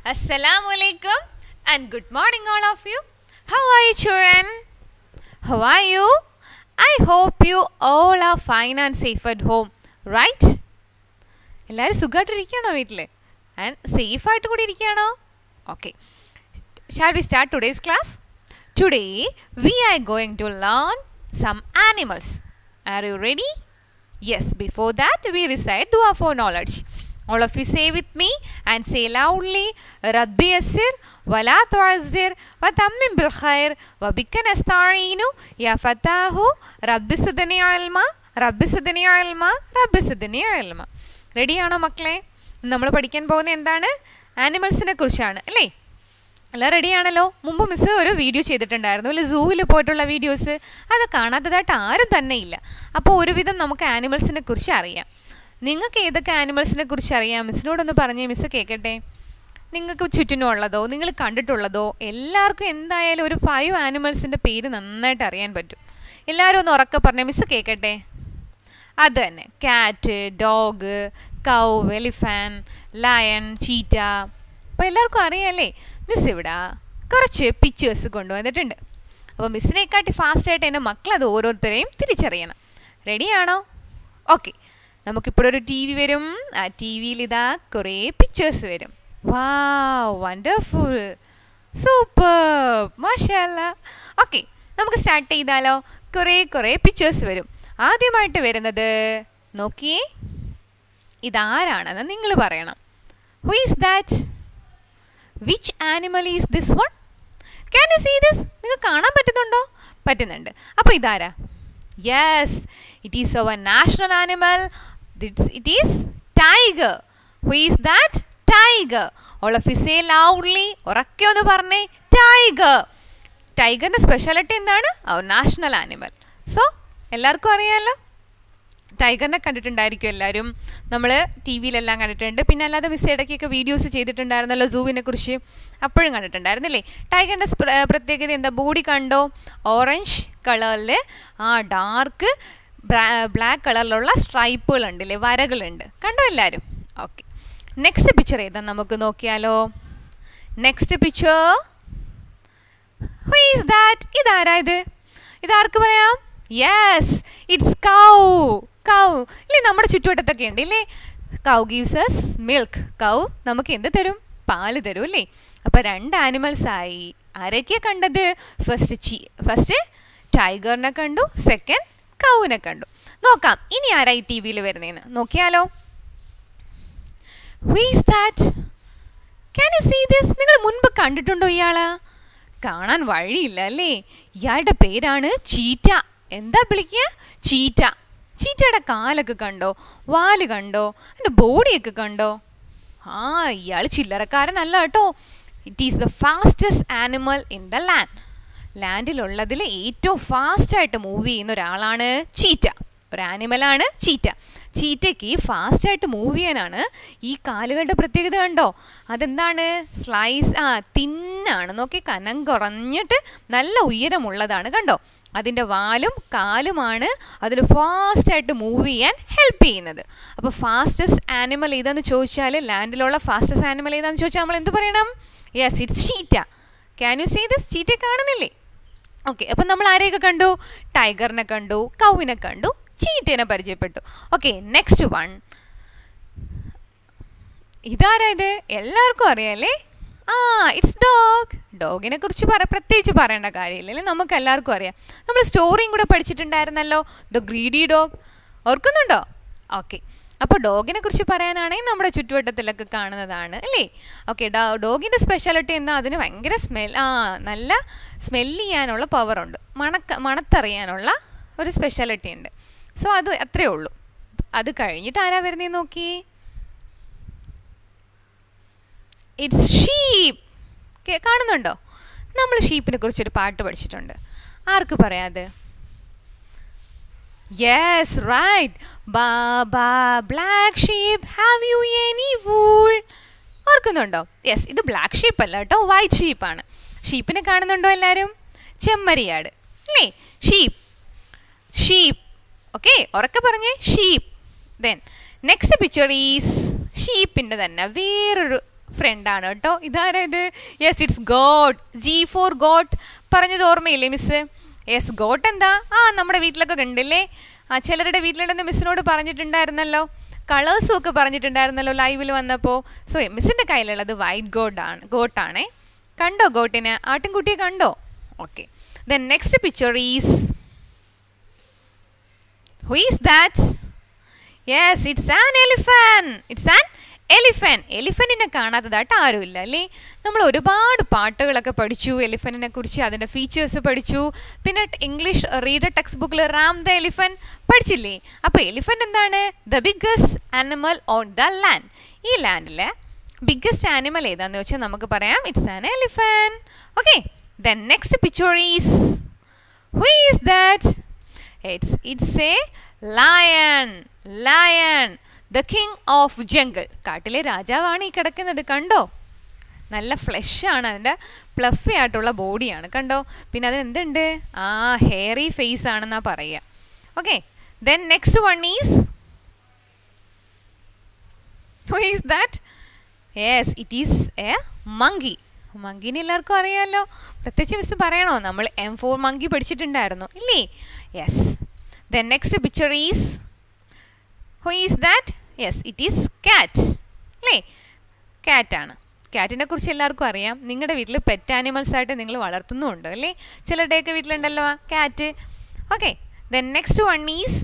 Assalamu alaikum and good morning, all of you. How are you, children? How are you? I hope you all are fine and safe at home, right? എല്ലാവരും സുഖമായിട്ടിരിക്കുകയാണോ വീട്ടിൽ and safe ആയിട്ട് കൂടി ഇരിക്കുകയാണോ okay shall we start today's class today we are going to learn some animals are you ready yes before that we recite ദുആ for knowledge All of you say with me and say loudly ربي يسر ولا تعزر وتمم بالخير وبك نستعين يا فتاه رب زدني علما رب زدني علما رب زدني علما റെഡിയാണോ മക്കളെ നമ്മൾ പഠിക്കാൻ പോകുന്നത് എന്താണ് ആനിമൽസിനെ കുറിച്ചാണ് അല്ലേ എല്ലാം റെഡിയാണല്ലോ മുമ്പ് മിസ് ഒരു വീഡിയോ ചെയ്തിട്ടുണ്ടായിരുന്നു അല്ലെ സൂവിൽ പോയിട്ടുള്ള വീഡിയോസ് അത് കാണാത്തതായിട്ട് ആരും തന്നെ ഇല്ല അപ്പോൾ ഒരുവിധം നമുക്ക് ആനിമൽസിനെ കുറിച്ച് അറിയാം നിങ്ങൾക്ക് ഏതൊക്കെ ആനിമൽസിനെ കുറിച്ച് അറിയാം മിസ്സിനോടൊന്ന് പറഞ്ഞേ മിസ് കേൾക്കട്ടെ നിങ്ങൾക്ക് ചുറ്റിനുമുള്ളതോ നിങ്ങൾ കണ്ടിട്ടുള്ളതോ എല്ലാവർക്കും എന്തായാലും ഒരു ഫൈവ് ആനിമൽസിൻ്റെ പേര് നന്നായിട്ട് അറിയാൻ പറ്റും എല്ലാവരും ഒന്ന് ഉറക്കെ പറഞ്ഞേ മിസ് കേൾക്കട്ടെ അത് തന്നെ cat dog cow elephant lion cheetah അപ്പോൾ എല്ലാവർക്കും അറിയാമല്ലേ മിസ് ഇവിടെ കുറച്ച് പിക്ചേഴ്സ് കൊണ്ടുവന്നിട്ടുണ്ട് അപ്പോൾ മിസ്സിനെക്കാട്ടി ഫാസ്റ്റായിട്ട് എൻ്റെ മക്കളത് ഓരോരുത്തരെയും തിരിച്ചറിയണം റെഡിയാണോ ഓക്കെ നമുക്കിപ്പോഴൊരു ടി വി വരും ആ ടി വിയിൽ ഇതാ കുറേ പിക്ചേഴ്സ് വരും വാ വണ്ടർഫുൾ സൂപ്പർ മാഷല്ല ഓക്കെ നമുക്ക് സ്റ്റാർട്ട് ചെയ്താലോ കുറേ കുറേ പിക്ചേഴ്സ് വരും ആദ്യമായിട്ട് വരുന്നത് നോക്കിയേ ഇതാരാണെന്ന് നിങ്ങൾ പറയണം who is that which animal is this one can you see this നിങ്ങൾക്ക് കാണാൻ പറ്റുന്നുണ്ടോ പറ്റുന്നുണ്ട് അപ്പോൾ ഇതാരാ yes it is our national animal it is tiger who is that tiger all of you say loudly ഉറക്കെ ഒന്ന് പറഞ്ഞേ ടൈഗർ ടൈഗറിൻ്റെ സ്പെഷ്യാലിറ്റി എന്താണ് അവർ നാഷണൽ ആനിമൽ സോ എല്ലാവർക്കും അറിയാമല്ലോ ടൈഗറിനെ കണ്ടിട്ടുണ്ടായിരിക്കും എല്ലാവരും നമ്മൾ ടി വിയിലെല്ലാം കണ്ടിട്ടുണ്ട് പിന്നെ അല്ലാതെ മിസ് ഇടയ്ക്കൊക്കെ വീഡിയോസ് ചെയ്തിട്ടുണ്ടായിരുന്നല്ലോ സൂവിനെ കുറിച്ച് അപ്പോഴും കണ്ടിട്ടുണ്ടായിരുന്നില്ലേ ടൈഗറിൻ്റെ പ്രത്യേകത എന്താ ബോഡി കണ്ടോ ഓറഞ്ച് കളറിൽ ആ ഡാർക്ക് ബ്ലാക്ക് കളറിലുള്ള സ്ട്രൈപ്പുകൾ ഉണ്ടല്ലേ വരകളുണ്ട് കണ്ടോ എല്ലാവരും ഓക്കെ നെക്സ്റ്റ് പിക്ചർ ഏതാ നമുക്ക് നോക്കിയാലോ next picture who is that ഇതാരാ ഇത് ഇതാർക്ക് പറയാം യെസ് ഇറ്റ്സ് കൗ കൗ ഇല്ലേ നമ്മുടെ ചുറ്റുവട്ടത്തൊക്കെ ഉണ്ട് ഇല്ലേ cow gives us milk cow നമുക്ക് എന്ത് തരും പാല് തരും അല്ലേ അപ്പോൾ രണ്ട് ആനിമൽസ് ആയി ആരൊക്കെയാണ് കണ്ടത് ഫസ്റ്റ് ചീ ഫസ്റ്റ് ടൈഗറിനെ കണ്ടു സെക്കൻഡ് കൗവിനെ കണ്ടു നോക്കാം ഇനി ആരായി ടി വിയിൽ വരുന്നതെന്ന് നോക്കിയാലോ who is that can you see this നിങ്ങൾ മുൻപ് കണ്ടിട്ടുണ്ടോ ഇയാള് കാണാൻ വഴിയില്ല അല്ലേ ഇയാളുടെ പേരാണ് ചീറ്റ എന്താ വിളിക്കുക ചീറ്റ ചീറ്റയുടെ കാലൊക്കെ കണ്ടോ വാല് കണ്ടോ അതിൻ്റെ ബോഡിയൊക്കെ കണ്ടോ ആ ഇയാൾ ചില്ലറക്കാരനല്ല കേട്ടോ it is the fastest animal in the land ലാൻഡിലുള്ളതിൽ ഏറ്റവും ഫാസ്റ്റായിട്ട് മൂവ് ചെയ്യുന്ന ഒരാളാണ് ചീറ്റ ഒരു ആനിമലാണ് ചീറ്റ ചീറ്റയ്ക്ക് ഫാസ്റ്റായിട്ട് മൂവ് ചെയ്യാനാണ് ഈ കാലുകളുടെ പ്രത്യേകത കണ്ടോ അതെന്താണ് സ്ലൈസ് ആ തിന്നാണ് നോക്കി കനം കുറഞ്ഞിട്ട് നല്ല ഉയരമുള്ളതാണ് കണ്ടോ അതിൻ്റെ വാലും കാലുമാണ് അതിന് ഫാസ്റ്റായിട്ട് മൂവ് ചെയ്യാൻ ഹെൽപ്പ് ചെയ്യുന്നത് അപ്പോൾ ഫാസ്റ്റസ്റ്റ് ആനിമൽ ഏതാന്ന് ചോദിച്ചാൽ ലാൻഡിലുള്ള ഫാസ്റ്റസ്റ്റ് ആനിമൽ ഏതാന്ന് ചോദിച്ചാൽ നമ്മൾ എന്ത് പറയണം yes it's cheetah can you see this cheetah കാണുന്നില്ലേ ഓക്കെ അപ്പം നമ്മൾ ആരെയൊക്കെ കണ്ടു ടൈഗറിനെ കണ്ടു കൗവിനെ കണ്ടു ചീറ്റേനെ പരിചയപ്പെട്ടു ഓക്കെ നെക്സ്റ്റ് വൺ ഇതാരാ ഇത് എല്ലാവർക്കും അറിയാലേ ആ ഇറ്റ്സ് ഡോഗ് ഡോഗിനെ കുറിച്ച് പറ പ്രത്യേകിച്ച് പറയേണ്ട കാര്യമില്ല നമുക്ക് എല്ലാവർക്കും അറിയാം നമ്മൾ സ്റ്റോറിയും കൂടെ പഠിച്ചിട്ടുണ്ടായിരുന്നല്ലോ ദ ഗ്രീഡി ഡോഗ് ഓർക്കുന്നുണ്ടോ ഓക്കെ അപ്പോൾ ഡോഗിനെ കുറിച്ച് പറയാനാണെങ്കിൽ നമ്മുടെ ചുറ്റുവട്ടത്തിലൊക്കെ കാണുന്നതാണ് അല്ലേ ഓക്കെ ഡോഗിൻ്റെ സ്പെഷ്യാലിറ്റി എന്താ അതിന് ഭയങ്കര സ്മെൽ ആ നല്ല സ്മെല്ല് ചെയ്യാനുള്ള പവറുണ്ട് മണക്ക മണത്തറിയാനുള്ള ഒരു സ്പെഷ്യാലിറ്റി ഉണ്ട് സോ അത് അത്രേ ഉള്ളൂ അത് കഴിഞ്ഞിട്ട് ആരാ വരുന്നേ നോക്കി ഇറ്റ്സ് ഷീപ്പ് കാണുന്നുണ്ടോ നമ്മൾ ഷീപ്പിനെ കുറിച്ചൊരു പാട്ട് പഠിച്ചിട്ടുണ്ട് ആർക്ക് പറയാതെ yes right baa baa black sheep have you any wool ഓർക്കുന്നുണ്ടോ യെസ് ഇത് ബ്ലാക്ക് ഷീപ്പ് അല്ല കേട്ടോ വൈറ്റ് ഷീപ്പാണ് ഷീപ്പിനെ കാണുന്നുണ്ടോ എല്ലാവരും ചെമ്മരിയാട് അല്ലേ ഷീപ്പ് ഷീപ്പ് ഓക്കെ ഉറക്കെ പറഞ്ഞേ sheep then next picture is ഷീപ്പിൻ്റെ തന്നെ വേറൊരു ഫ്രണ്ടാണ് കേട്ടോ ഇതാരാ ഇത് yes it's goat G for goat പറഞ്ഞത് ഓർമ്മയില്ലേ മിസ് യെസ് ഗോട്ട് എന്താ ആ നമ്മുടെ വീട്ടിലൊക്കെ കണ്ടില്ലേ ആ ചിലരുടെ വീട്ടിലുണ്ടെന്ന് മിസ്സിനോട് പറഞ്ഞിട്ടുണ്ടായിരുന്നല്ലോ കളേഴ്സും ഒക്കെ പറഞ്ഞിട്ടുണ്ടായിരുന്നല്ലോ ലൈവിൽ വന്നപ്പോൾ സോ മിസ്സിൻ്റെ കയ്യിലുള്ളത് വൈറ്റ് ഗോഡാണ് ഗോട്ടാണേ കണ്ടോ ഗോട്ടിനെ ആട്ടിൻകുട്ടിയെ കണ്ടോ okay then next picture is who is that yes it's an elephant it's an elephant എലിഫൻറ്റിനെ കാണാത്തതായിട്ട് ആരുമില്ല അല്ലേ നമ്മൾ ഒരുപാട് പാട്ടുകളൊക്കെ പഠിച്ചു എലിഫൻറ്റിനെ കുറിച്ച് അതിൻ്റെ ഫീച്ചേഴ്സ് പഠിച്ചു പിന്നെ ഇംഗ്ലീഷ് റീഡർ ടെക്സ്റ്റ് ബുക്കിൽ റാം ദ എലിഫൻ പഠിച്ചില്ലേ അപ്പോൾ എലിഫൻ്റ് എന്താണ് the biggest animal on the land ഈ ലാൻഡിലെ ബിഗ്ഗസ്റ്റ് ആനിമൽ ഏതാന്ന് വെച്ചാൽ നമുക്ക് പറയാം it's an elephant okay then next picture is who is that it's it's a lion lion the king of jungle കാട്ടിലെ രാജാവാണ് ഈ കിടക്കുന്നത് കണ്ടോ നല്ല ഫ്ലഷ് ആണ് അതിൻ്റെ പ്ലഫി ആയിട്ടുള്ള ബോഡിയാണ് കണ്ടോ പിന്നെ അത് എന്തുണ്ട് ആ ഹെയറി ഫേസ് ആണെന്നാ പറയുക okay then next one is who is that yes it is a monkey മങ്കിനെ എല്ലാവർക്കും അറിയാമല്ലോ പ്രത്യേകിച്ച് മിസ് പറയണോ നമ്മൾ എം ഫോർ മങ്കി പഠിച്ചിട്ടുണ്ടായിരുന്നു ഇല്ലേ yes then next picture is who is that yes it is cat അല്ലേ ക്യാറ്റാണ് ക്യാറ്റിനെ കുറിച്ച് എല്ലാവർക്കും അറിയാം നിങ്ങളുടെ വീട്ടിൽ പെറ്റ് ആനിമൽസ് ആയിട്ട് നിങ്ങൾ വളർത്തുന്നുമുണ്ട് അല്ലേ ചിലരുടെയൊക്കെ വീട്ടിലുണ്ടല്ലോ cat okay then next one is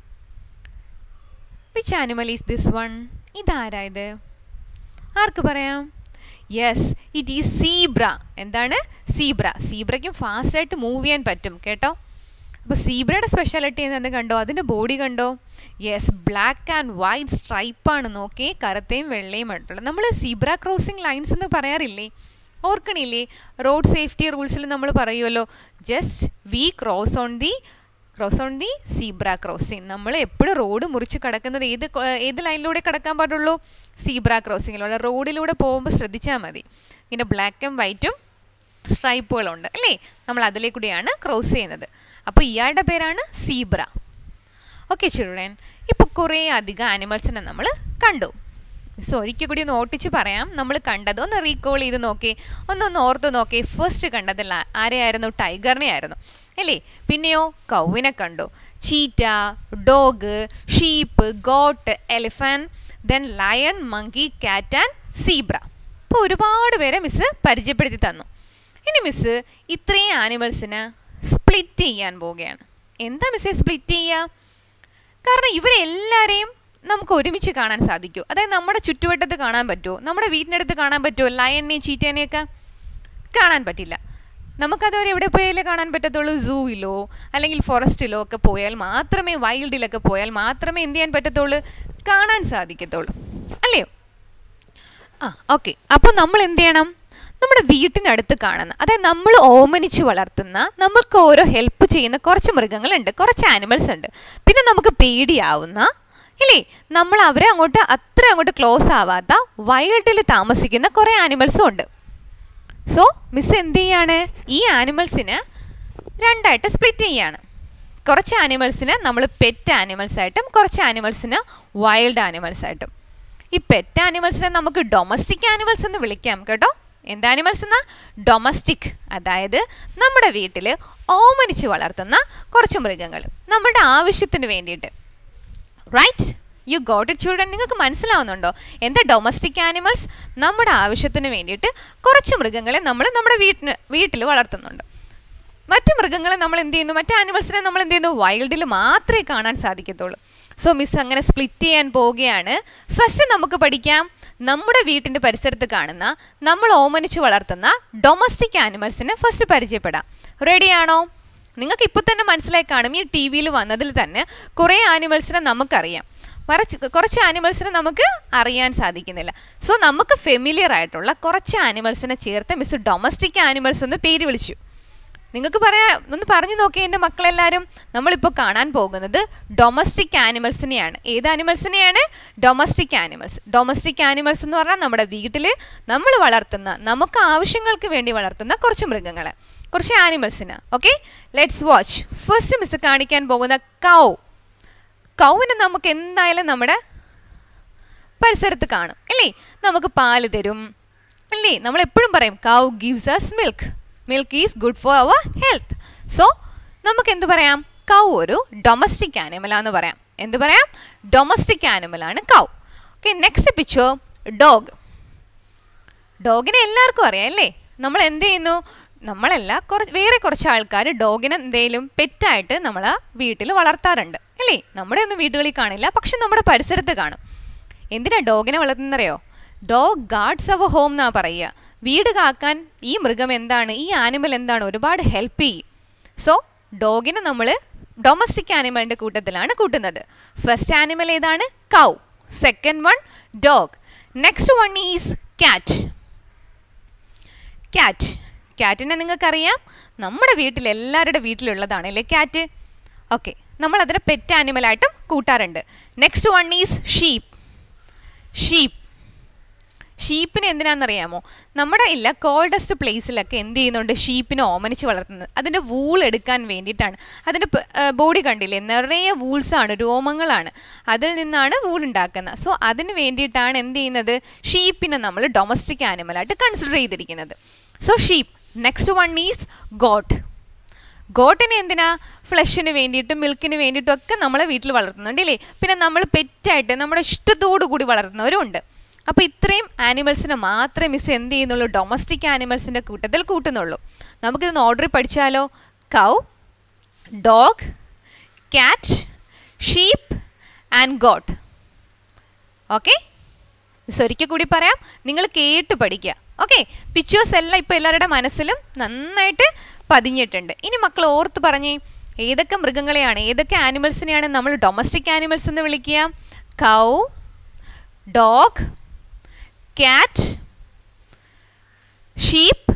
which animal is this one ഇതാരാ ഇത് ആർക്ക് പറയാം യെസ് ഇറ്റ് ഈസ് സീബ്ര എന്താണ് സീബ്ര സീബ്രയ്ക്കും ഫാസ്റ്റായിട്ട് മൂവ് ചെയ്യാൻ പറ്റും കേട്ടോ അപ്പോൾ സീബ്രയുടെ സ്പെഷ്യാലിറ്റി എന്താണെന്ന് കണ്ടോ അതിൻ്റെ ബോഡി കണ്ടോ യെസ് ബ്ലാക്ക് ആൻഡ് വൈറ്റ് സ്ട്രൈപ്പാണ് നോക്കി കറുത്തയും വെള്ളയും ആയിട്ടുള്ളത് നമ്മൾ സീബ്ര ക്രോസിംഗ് ലൈൻസ് എന്ന് പറയാറില്ലേ ഓർക്കണില്ലേ റോഡ് സേഫ്റ്റി റൂൾസിൽ നമ്മൾ പറയുമല്ലോ just we cross on the cross on the zebra crossing നമ്മൾ എപ്പോഴും റോഡ് മുറിച്ച് കിടക്കുന്നത് ഏത് ഏത് ലൈനിലൂടെ കിടക്കാൻ പാടുള്ളൂ സീബ്ര ക്രോസിങ്ങിലൂടെ റോഡിലൂടെ പോകുമ്പോൾ ശ്രദ്ധിച്ചാൽ മതി ഇങ്ങനെ ബ്ലാക്കും വൈറ്റും സ്ട്രൈപ്പുകളുണ്ട് അല്ലേ നമ്മൾ അതിലേ കൂടിയാണ് ക്രോസ് ചെയ്യുന്നത് അപ്പോൾ ഇയാളുടെ പേരാണ് സീബ്ര ഓക്കെ ചിൽഡ്രൻ ഇപ്പോൾ കുറേ അധികം ആനിമൽസിനെ നമ്മൾ കണ്ടു മിസ് ഒരിക്കൽ കൂടി ഒന്ന് ഓട്ടിച്ച് പറയാം നമ്മൾ കണ്ടത് ഒന്ന് റീകോൾ ചെയ്ത് നോക്കി ഒന്നൊന്ന് ഓർത്ത് നോക്കി ഫസ്റ്റ് കണ്ടത് ആരെയായിരുന്നു ടൈഗറിനെ ആയിരുന്നു അല്ലേ പിന്നെയോ കൗവിനെ കണ്ടു cheetah dog sheep goat elephant then lion monkey cat and zebra ഇപ്പോൾ ഒരുപാട് പേരെ മിസ് പരിചയപ്പെടുത്തി തന്നു ഇനി മിസ് ഇത്രയും ആനിമൽസിന് സ്പ്ലിറ്റ് ചെയ്യാൻ പോവുകയാണ് എന്താ മിസ്സേ സ്പ്ലിറ്റ് ചെയ്യുക കാരണം ഇവരെല്ലാവരെയും നമുക്ക് ഒരുമിച്ച് കാണാൻ സാധിക്കൂ അതായത് നമ്മുടെ ചുറ്റുവട്ടത്ത് കാണാൻ പറ്റുമോ നമ്മുടെ വീട്ടിനടുത്ത് കാണാൻ പറ്റുമോ ലയനെയും ചീറ്റേനെയൊക്കെ കാണാൻ പറ്റില്ല നമുക്കതുവരെ എവിടെ പോയാലേ കാണാൻ പറ്റത്തുള്ളൂ സൂവിലോ അല്ലെങ്കിൽ ഫോറസ്റ്റിലോ ഒക്കെ പോയാൽ മാത്രമേ വൈൽഡിലൊക്കെ പോയാൽ മാത്രമേ എന്ത് ചെയ്യാൻ പറ്റത്തുള്ളൂ കാണാൻ സാധിക്കത്തുള്ളൂ അല്ലയോ ആ ഓക്കെ അപ്പോൾ നമ്മൾ എന്ത് ചെയ്യണം നമ്മുടെ വീട്ടിനടുത്ത് കാണുന്ന അതായത് നമ്മൾ ഓമനിച്ച് വളർത്തുന്ന നമ്മൾക്ക് ഓരോ ഹെൽപ്പ് ചെയ്യുന്ന കുറച്ച് മൃഗങ്ങളുണ്ട് കുറച്ച് ആനിമൽസ് ഉണ്ട് പിന്നെ നമുക്ക് പേടിയാവുന്ന ഇല്ലേ നമ്മൾ അവരെ അങ്ങോട്ട് അത്ര അങ്ങോട്ട് ക്ലോസ് ആവാത്ത വൈൽഡിൽ താമസിക്കുന്ന കുറേ ആനിമൽസും ഉണ്ട് സോ മിസ് എന്ത് ചെയ്യാണ് ഈ ആനിമൽസിന് രണ്ടായിട്ട് സ്പ്ലിറ്റ് ചെയ്യാണ് കുറച്ച് ആനിമൽസിന് നമ്മൾ പെറ്റ് ആനിമൽസ് ആയിട്ടും കുറച്ച് ആനിമൽസിന് വൈൽഡ് ആനിമൽസ് ആയിട്ടും ഈ പെറ്റ് ആനിമൽസിനെ നമുക്ക് ഡൊമസ്റ്റിക് ആനിമൽസ് എന്ന് വിളിക്കാം കേട്ടോ എന്ത് ആനിമൽസ് എന്നാ ഡൊമസ്റ്റിക് അതായത് നമ്മുടെ വീട്ടിൽ ഓമനിച്ച് വളർത്തുന്ന കുറച്ച് മൃഗങ്ങൾ നമ്മുടെ ആവശ്യത്തിന് വേണ്ടിയിട്ട് right you got it children നിങ്ങൾക്ക് മനസ്സിലാവുന്നുണ്ടോ എന്താ ഡൊമസ്റ്റിക് ആനിമൽസ് നമ്മുടെ ആവശ്യത്തിന് വേണ്ടിയിട്ട് കുറച്ച് മൃഗങ്ങളെ നമ്മൾ നമ്മുടെ വീട്ടിന് വീട്ടിൽ വളർത്തുന്നുണ്ട് മറ്റു മൃഗങ്ങളെ നമ്മൾ എന്ത് ചെയ്യുന്നു മറ്റു ആനിമൽസിനെ നമ്മൾ എന്ത് ചെയ്യുന്നു വൈൽഡിൽ മാത്രമേ കാണാൻ സാധിക്കത്തുള്ളൂ സോ മിസ് അങ്ങനെ സ്പ്ലിറ്റ് ചെയ്യാൻ പോവുകയാണ് ഫസ്റ്റ് നമുക്ക് പഠിക്കാം നമ്മുടെ വീട്ടിൻ്റെ പരിസരത്ത് കാണുന്ന നമ്മൾ ഓമനിച്ച് വളർത്തുന്ന ഡൊമസ്റ്റിക് ആനിമൽസിനെ ഫസ്റ്റ് പരിചയപ്പെടാം റെഡിയാണോ നിങ്ങൾക്ക് ഇപ്പോൾ തന്നെ മനസ്സിലായി കാണും ഈ ടി വിയിൽ വന്നതിൽ തന്നെ കുറേ ആനിമൽസിനെ നമുക്കറിയാം മറിച്ച് കുറച്ച് ആനിമൽസിനെ നമുക്ക് അറിയാൻ സാധിക്കുന്നില്ല സോ നമുക്ക് ഫെമിലിയർ ആയിട്ടുള്ള കുറച്ച് ആനിമൽസിനെ ചേർത്ത് മിസ് ഡൊമസ്റ്റിക് ആനിമൽസ് എന്ന് പേര് വിളിച്ചു നിങ്ങൾക്ക് പറയാ ഒന്ന് പറഞ്ഞു നോക്കിയേ എൻ്റെ മക്കളെല്ലാവരും നമ്മളിപ്പോൾ കാണാൻ പോകുന്നത് ഡൊമസ്റ്റിക് ആനിമൽസിനെയാണ് ഏത് ആനിമൽസിനെയാണ് ഡൊമസ്റ്റിക് ആനിമൽസ് ഡൊമസ്റ്റിക് ആനിമൽസ് എന്ന് പറഞ്ഞാൽ നമ്മുടെ വീട്ടിൽ നമ്മൾ വളർത്തുന്ന നമുക്ക് ആവശ്യങ്ങൾക്ക് വേണ്ടി വളർത്തുന്ന കുറച്ച് മൃഗങ്ങൾ കുറച്ച് ആനിമൽസിന് okay let's watch first miss കാണിക്കാൻ പോകുന്ന കൗ കൗവിനെ നമുക്ക് എന്തായാലും നമ്മുടെ പരിസരത്ത് കാണും അല്ലേ നമുക്ക് പാല് തരും അല്ലേ നമ്മൾ എപ്പോഴും പറയും cow gives us milk milk is good for our health so നമുക്ക് എന്ത് പറയാം കൗ ഒരു ഡൊമസ്റ്റിക് ആനിമലാന്ന് പറയാം എന്ത് പറയാം ഡൊമസ്റ്റിക് ആനിമലാണ് cow okay next picture dog ഡോഗിനെ എല്ലാവർക്കും അറിയാം അല്ലേ നമ്മൾ എന്ത് ചെയ്യുന്നു നമ്മളല്ല കുറച്ച് വേറെ കുറച്ച് ആൾക്കാർ ഡോഗിനെ എന്തെങ്കിലും പെറ്റായിട്ട് നമ്മൾ വീട്ടിൽ വളർത്താറുണ്ട് അല്ലേ നമ്മുടെ ഒന്നും വീടുകളിൽ കാണില്ല പക്ഷെ നമ്മുടെ പരിസരത്ത് കാണും എന്തിനാ ഡോഗിനെ വളർത്തുന്നറിയോ ഡോഗ് ഗാർഡ്സ് അവർ ഹോം എന്നാ പറയുക വീട് കാക്കാൻ ഈ മൃഗം എന്താണ് ഈ ആനിമൽ എന്താണ് ഒരുപാട് ഹെൽപ്പ് ചെയ്യും സോ ഡോഗിനെ നമ്മൾ ഡൊമസ്റ്റിക് ആനിമലിൻ്റെ കൂട്ടത്തിലാണ് കൂട്ടുന്നത് ഫസ്റ്റ് ആനിമൽ ഏതാണ് cow second one dog next one is cat cat ക്യാറ്റിനെ നിങ്ങൾക്കറിയാം നമ്മുടെ വീട്ടിൽ എല്ലാവരുടെ വീട്ടിലുള്ളതാണ് അല്ലേ ക്യാറ്റ് ഓക്കെ നമ്മൾ അതിനെ പെറ്റ് ആനിമലായിട്ടും കൂട്ടാറുണ്ട് next one is sheep sheep ഷീപ്പിനെ എന്തിനാണെന്നറിയാമോ നമ്മുടെ ഇല്ല കോൾഡസ്റ്റ് പ്ലേസിലൊക്കെ എന്ത് ചെയ്യുന്നുണ്ട് ഷീപ്പിനെ ഓമനിച്ച് വളർത്തുന്നത് അതിൻ്റെ വൂൾ എടുക്കാൻ വേണ്ടിയിട്ടാണ് അതിൻ്റെ ബോഡി കണ്ടില്ലേ നിറയെ വൂൾസാണ് രോമങ്ങളാണ് അതിൽ നിന്നാണ് വൂൾ ഉണ്ടാക്കുന്നത് സോ അതിന് വേണ്ടിയിട്ടാണ് എന്ത് ചെയ്യുന്നത് ഷീപ്പിനെ നമ്മൾ ഡൊമസ്റ്റിക് ആനിമലായിട്ട് കൺസിഡർ ചെയ്തിരിക്കുന്നത് so sheep next one is goat ഗോട്ടിനെ എന്തിനാ ഫ്ലഷിന് വേണ്ടിയിട്ടും മിൽക്കിന് വേണ്ടിയിട്ടും ഒക്കെ നമ്മളെ വീട്ടിൽ വളർത്തുന്നുണ്ട് ഇല്ലേ പിന്നെ നമ്മൾ പെറ്റായിട്ട് നമ്മുടെ ഇഷ്ടത്തോടു കൂടി വളർത്തുന്നവരും ഉണ്ട് അപ്പോൾ ഇത്രയും ആനിമൽസിനെ മാത്രമേ മിസ് എന്ത് ചെയ്യുന്നുള്ളൂ ഡൊമസ്റ്റിക് ആനിമൽസിൻ്റെ കൂട്ടത്തിൽ കൂട്ടുന്നുള്ളൂ നമുക്കിതൊന്ന് ഓർഡർ പഠിച്ചാലോ cow dog cat sheep and goat okay miss ഒരിക്കൽ കൂടി പറയാം നിങ്ങൾ കേട്ട് പഠിക്കുക ഓക്കെ പിക്ചേഴ്സ് എല്ലാം ഇപ്പോൾ എല്ലാവരുടെ മനസ്സിലും നന്നായിട്ട് പതിഞ്ഞിട്ടുണ്ട് ഇനി മക്കൾ ഓർത്ത് പറഞ്ഞേ ഏതൊക്കെ മൃഗങ്ങളെയാണ് ഏതൊക്കെ ആനിമൽസിനെയാണ് നമ്മൾ ഡൊമസ്റ്റിക് ആനിമൽസ് എന്ന് വിളിക്കുക cow dog cat sheep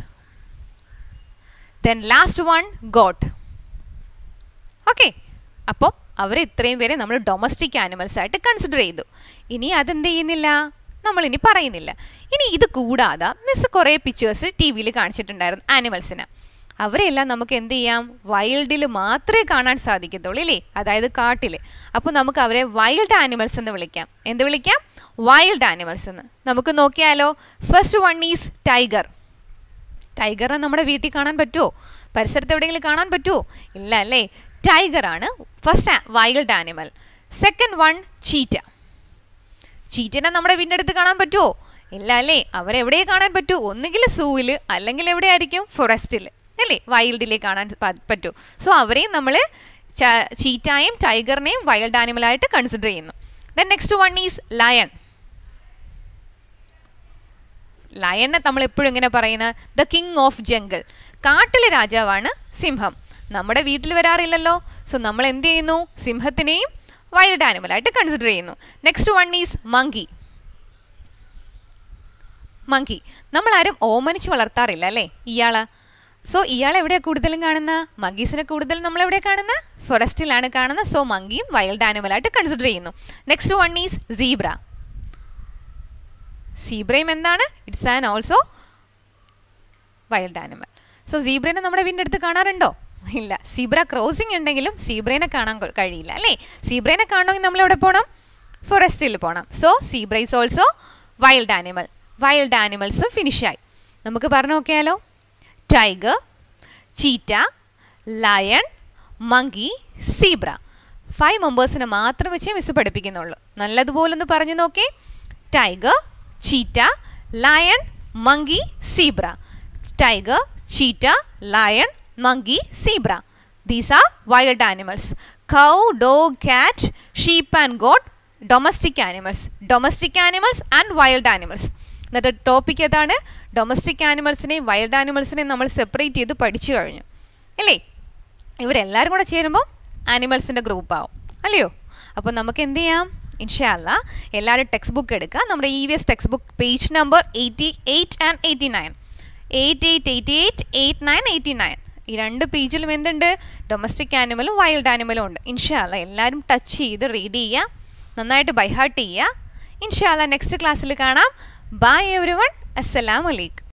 then last one goat okay അപ്പോൾ അവർ ഇത്രയും പേരെ നമ്മൾ ഡൊമസ്റ്റിക് ആനിമൽസ് ആയിട്ട് കൺസിഡർ ചെയ്തു ഇനി അതെന്ത് ചെയ്യുന്നില്ല നമ്മൾ ഇനി പറയുന്നില്ല ഇനി ഇത് കൂടാതെ മിസ് കുറേ പിക്ചേഴ്സ് ടി വിയിൽ കാണിച്ചിട്ടുണ്ടായിരുന്നു ആനിമൽസിന് അവരെല്ലാം നമുക്ക് എന്ത് ചെയ്യാം വൈൽഡിൽ മാത്രമേ കാണാൻ സാധിക്കത്തുള്ളൂ ഇല്ലേ അതായത് കാട്ടിൽ അപ്പോൾ നമുക്ക് അവരെ വൈൽഡ് ആനിമൽസ് എന്ന് വിളിക്കാം എന്ത് വിളിക്കാം വൈൽഡ് ആനിമൽസ് എന്ന് നമുക്ക് നോക്കിയാലോ ഫസ്റ്റ് വൺ ഈസ് ടൈഗർ ടൈഗറിനെ നമ്മുടെ വീട്ടിൽ കാണാൻ പറ്റുമോ പരിസരത്ത് എവിടെയെങ്കിലും കാണാൻ പറ്റുമോ ഇല്ല അല്ലേ ടൈഗറാണ് first wild animal second one cheetah ചീറ്റനെ നമ്മുടെ വീടിൻ്റെ അടുത്ത് കാണാൻ പറ്റുമോ ഇല്ല അല്ലേ അവരെവിടെ കാണാൻ പറ്റൂ ഒന്നുകിൽ സൂവിൽ അല്ലെങ്കിൽ എവിടെയായിരിക്കും ഫോറസ്റ്റിൽ അല്ലേ വൈൽഡിലെ കാണാൻ പറ്റൂ സോ അവരെയും നമ്മൾ ചീറ്റായും ടൈഗറിനെയും വൈൽഡ് ആനിമലായിട്ട് കൺസിഡർ ചെയ്യുന്നു then next one is lion ലയനെ നമ്മൾ എപ്പോഴും ഇങ്ങനെ പറയുന്നത് ദ കിങ് ഓഫ് ജംഗിൾ കാട്ടിലെ രാജാവാണ് സിംഹം നമ്മുടെ വീട്ടിൽ വരാറില്ലല്ലോ സോ നമ്മൾ എന്ത് ചെയ്യുന്നു സിംഹത്തിനെയും വൈൽഡ് ആനിമലായിട്ട് കൺസിഡർ ചെയ്യുന്നു next one is monkey monkey നമ്മൾ ആരും ഓമനിച്ച് വളർത്താറില്ല അല്ലേ ഇയാള് സോ ഇയാൾ എവിടെയാണ് കൂടുതലും കാണുന്ന മങ്കീസിനെ കൂടുതൽ നമ്മൾ എവിടെ കാണുന്ന ഫോറസ്റ്റിലാണ് കാണുന്നത് സോ മങ്കിയും വൈൽഡ് ആനിമലായിട്ട് കൺസിഡർ ചെയ്യുന്നു നെക്സ്റ്റ് വൺ ഈസ് സീബ്ര സീബ്രയും എന്താണ് it's an also wild animal so സീബ്രേനെ നമ്മുടെ വീടിൻ്റെ അടുത്ത് കാണാറുണ്ടോ ഇല്ല സീബ്ര ക്രോസിംഗ് ഉണ്ടെങ്കിലും സീബ്രേനെ കാണാൻ കഴിയില്ല അല്ലേ സീബ്രേനെ കാണണമെങ്കിൽ നമ്മൾ എവിടെ പോകണം ഫോറസ്റ്റിൽ പോകണം so zebra is also wild animal wild ആനിമൽസും ഫിനിഷായി നമുക്ക് പറഞ്ഞു നോക്കിയാലോ tiger cheetah lion monkey zebra five മെമ്പേഴ്സിനെ മാത്രം വെച്ചേ മിസ് പഠിപ്പിക്കുന്നുള്ളൂ നല്ലതുപോലെ ഒന്ന് പറഞ്ഞു നോക്കേ tiger cheetah lion monkey zebra tiger cheetah lion monkey, zebra. These are wild animals. Cow, dog, cat, sheep and goat, domestic animals. Domestic animals and wild animals. എന്നിട്ട് topic ഏതാണ് ഡൊമസ്റ്റിക് ആനിമൽസിനെയും വൈൽഡ് ആനിമൽസിനെയും നമ്മൾ സെപ്പറേറ്റ് ചെയ്ത് പഠിച്ചു കഴിഞ്ഞു അല്ലേ ഇവരെല്ലാവരും കൂടെ ചേരുമ്പോൾ ആനിമൽസിൻ്റെ ഗ്രൂപ്പ് ആവും അല്ലയോ അപ്പോൾ നമുക്ക് എന്ത് ചെയ്യാം ഇൻഷാല്ല എല്ലാവരും ടെക്സ്റ്റ് ബുക്ക് എടുക്കുക നമ്മുടെ E V S text book page number eighty eight and eighty nine eight eight eighty eight eight nine eighty nine ഈ രണ്ട് പേജിലും എന്തുണ്ട് ഡൊമസ്റ്റിക് ആനിമലും വൈൽഡ് ആനിമലും ഉണ്ട് ഇൻഷാല്ല എല്ലാവരും ടച്ച് ചെയ്ത് റീഡ് ചെയ്യുക നന്നായിട്ട് ബൈഹാർട്ട് ചെയ്യുക ഇൻഷാല്ല നെക്സ്റ്റ് ക്ലാസ്സിൽ കാണാം ബൈ എവറി വൺ അസ്സലാമലൈക്കും